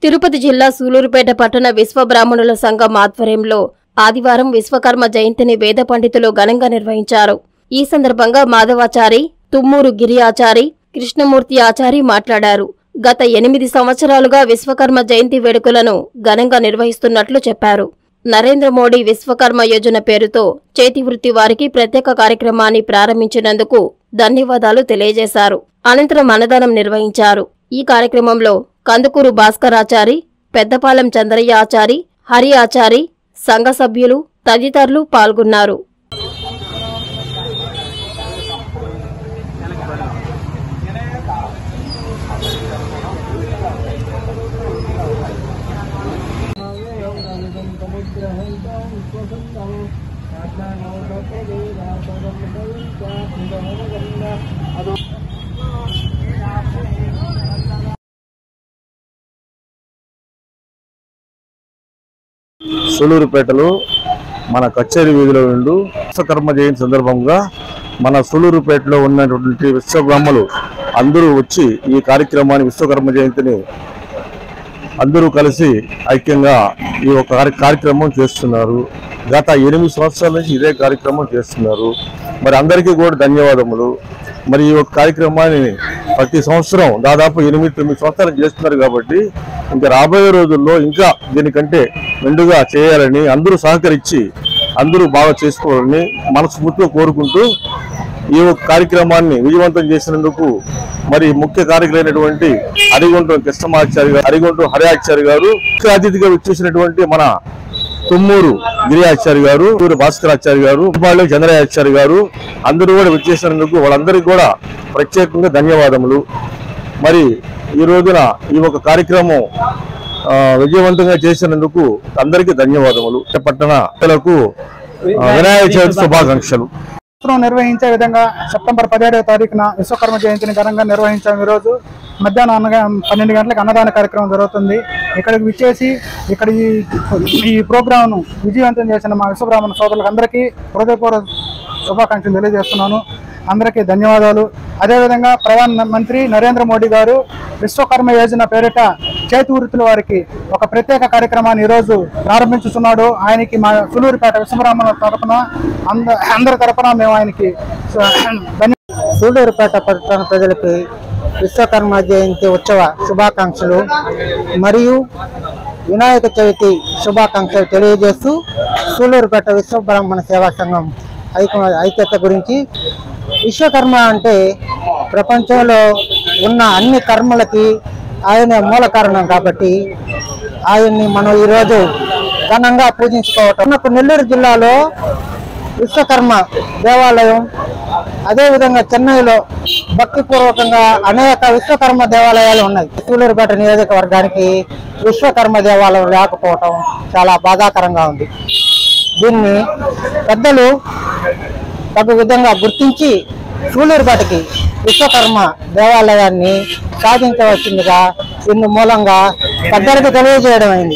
తిరుపతి జిల్లా సూలూరుపేట పట్టణ విశ్వబ్రాహ్మణుల సంఘం ఆధ్వర్యంలో ఆదివారం విశ్వకర్మ జయంతిని వేద పండితులు ఘనంగా నిర్వహించారు ఈ సందర్భంగా మాధవాచారి తుమ్మూరు గిరి ఆచారి కృష్ణమూర్తి ఆచారి మాట్లాడారు గత ఎనిమిది సంవత్సరాలుగా విశ్వకర్మ జయంతి వేడుకలను ఘనంగా నిర్వహిస్తున్నట్లు చెప్పారు నరేంద్ర మోడీ విశ్వకర్మ యోజన పేరుతో చేతివృత్తి వారికి ప్రత్యేక కార్యక్రమాన్ని ప్రారంభించినందుకు ధన్యవాదాలు తెలియజేశారు అనంతరం అన్నదానం నిర్వహించారు ఈ కార్యక్రమంలో కందుకూరు భాస్కరాచారి పెద్దపాలెం చంద్రయ్య ఆచారి హరి ఆచారి సంఘ సభ్యులు తదితరులు పాల్గొన్నారు సూలూరుపేటలో మన కచేరి వీధిలో ఉండు విశ్వకర్మ జయంతి సందర్భంగా మన సూలూరుపేటలో ఉన్నటువంటి విశ్వబ్రహ్మలు అందరూ వచ్చి ఈ కార్యక్రమాన్ని విశ్వకర్మ జయంతిని అందరూ కలిసి ఐక్యంగా ఈ ఒక కార్య- కార్యక్రమం చేస్తున్నారు గత ఎనిమిది సంవత్సరాల నుంచి ఇదే కార్యక్రమం చేస్తున్నారు మరి అందరికీ కూడా ధన్యవాదములు మరి ఈ ఒక కార్యక్రమాన్ని ప్రతి సంవత్సరం దాదాపు ఎనిమిది తొమ్మిది సంవత్సరాలు చేస్తున్నారు కాబట్టి ఇంకా రాబోయే రోజుల్లో ఇంకా దీనికంటే మెండుగా చేయాలని అందరూ సహకరించి అందరూ బాగా చేసుకోవాలని మనస్ఫూర్తిగా కోరుకుంటూ ఈ ఒక కార్యక్రమాన్ని విజయవంతం చేసినందుకు మరి ముఖ్య కార్యకులైనటువంటి అరిగుంట కృష్ణమాచారి గారు అరిగుంట హరియాచారి గారు ముఖ్య అతిథిగా వచ్చేసినటువంటి మన తుమ్మూరు గిరియాచారి గారు తుమ్మూరు భాస్కరాచారి గారు ఉపాధ్యాయులు చంద్రయాచారి గారు అందరూ కూడా వచ్చేసినందుకు వాళ్ళందరికీ కూడా ప్రత్యేకంగా ధన్యవాదములు మరి ఈ రోజున ఈ ఒక కార్యక్రమం ఆ, విజయవంతంగా చేసినందుకు అందరికీ ధన్యవాదములు పట్టణ ప్రజలకు ఆ, వినాయక చవితి శుభాకాంక్షలు సంవత్సరం నిర్వహించే విధంగా సెప్టెంబర్ పదిహేడవ తారీఖున విశ్వకర్మ జయంతిని ఘనంగా నిర్వహించాం ఈరోజు మధ్యాహ్నం అనగా పన్నెండు గంటలకు అన్నదాన కార్యక్రమం జరుగుతుంది ఇక్కడికి విచ్చేసి ఇక్కడ ఈ ఈ ప్రోగ్రామ్ను విజయవంతం చేసిన మా విశ్వబ్రాహ్మణ సోదరులకు అందరికీ హృదయపూర్వక శుభాకాంక్షలు తెలియజేస్తున్నాను అందరికీ ధన్యవాదాలు అదేవిధంగా ప్రధాన మంత్రి నరేంద్ర మోడీ గారు విశ్వకర్మ యోజన పేరిట చేతి వృత్తుల వారికి ఒక ప్రత్యేక కార్యక్రమాన్ని ఈరోజు ప్రారంభించుతున్నాడు ఆయనకి మా సులూరుపేట విశ్వబ్రాహ్మణుల తరపున అంద అందరి తరపున మేము ఆయనకి ధన్య సూళ్ళూరుపేట పట్టణ ప్రజలకి విశ్వకర్మ జయంతి ఉత్సవ శుభాకాంక్షలు మరియు వినాయక చవితి శుభాకాంక్షలు తెలియజేస్తూ సూళ్ళూరుపేట విశ్వబ్రాహ్మణ సేవా సంఘం ఐక్య ఐక్యత గురించి విశ్వకర్మ అంటే ప్రపంచంలో ఉన్న అన్ని కర్మలకి ఆయన మూల కారణం కాబట్టి ఆయన్ని మనం ఈరోజు ఘనంగా పూజించుకోవటం మనకు నెల్లూరు జిల్లాలో విశ్వకర్మ దేవాలయం అదేవిధంగా చెన్నైలో భక్తిపూర్వకంగా అనేక విశ్వకర్మ దేవాలయాలు ఉన్నాయి సూలూరుపేట నియోజకవర్గానికి విశ్వకర్మ దేవాలయం లేకపోవటం చాలా బాధాకరంగా ఉంది దీన్ని పెద్దలు తగు విధంగా గుర్తించి సూలూరుపేటకి విశ్వకర్మ దేవాలయాన్ని సాధించవలసిందిగా ఇందు మూలంగా పెద్దలకు తెలియజేయడం అయింది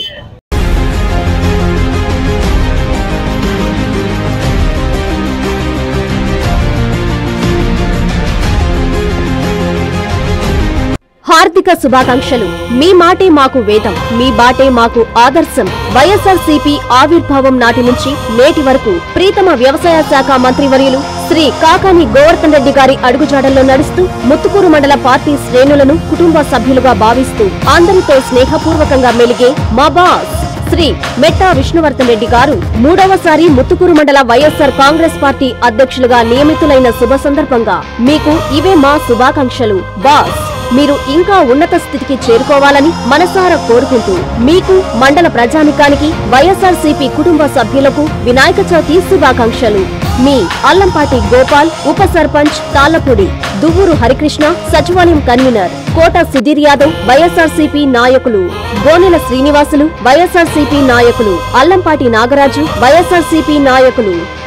హార్దిక శుభాకాంక్షలు మీ మాటే మాకు వేదం మీ బాటే మాకు ఆదర్శం వైఎస్ఆర్ సిపి ఆవిర్భావం నాటి నుంచి నేటి వరకు ప్రీతమ వ్యవసాయ శాఖ మంత్రివర్యులు శ్రీ కాకాని గోవర్ధన్ రెడ్డి గారి అడుగుజాడల్లో నడుస్తూ ముత్తుకూరు మండల పార్టీ శ్రేణులను కుటుంబ సభ్యులుగా భావిస్తూ అందరితో స్నేహపూర్వకంగా మెలిగే మా బాస్ శ్రీ మెట్టా విష్ణువర్ధన్ రెడ్డి గారు మూడవసారి ముత్తుకూరు మండల వైఎస్ఆర్ కాంగ్రెస్ పార్టీ అధ్యక్షులుగా నియమితులైన శుభ సందర్భంగా మీకు ఇవే మా శుభాకాంక్షలు బాస్ మీరు ఇంకా ఉన్నత స్థితికి చేరుకోవాలని మనసారా కోరుకుంటూ మీకు మండల ప్రజానికానికి వైఎస్ఆర్ కుటుంబ సభ్యులకు వినాయక చవితి శుభాకాంక్షలు మీ అల్లంపాటి గోపాల్ ఉప సర్పంచ్ తాళ్లపూడి దువ్వూరు హరికృష్ణ సచివాలయం కన్వీనర్ కోట సుధీర్ యాదవ్ వైఎస్ఆర్సీపీ నాయకులు గోనెల శ్రీనివాసులు వైఎస్ఆర్సీపీ నాయకులు అల్లంపాటి నాగరాజు వైఎస్ఆర్సీపీ నాయకులు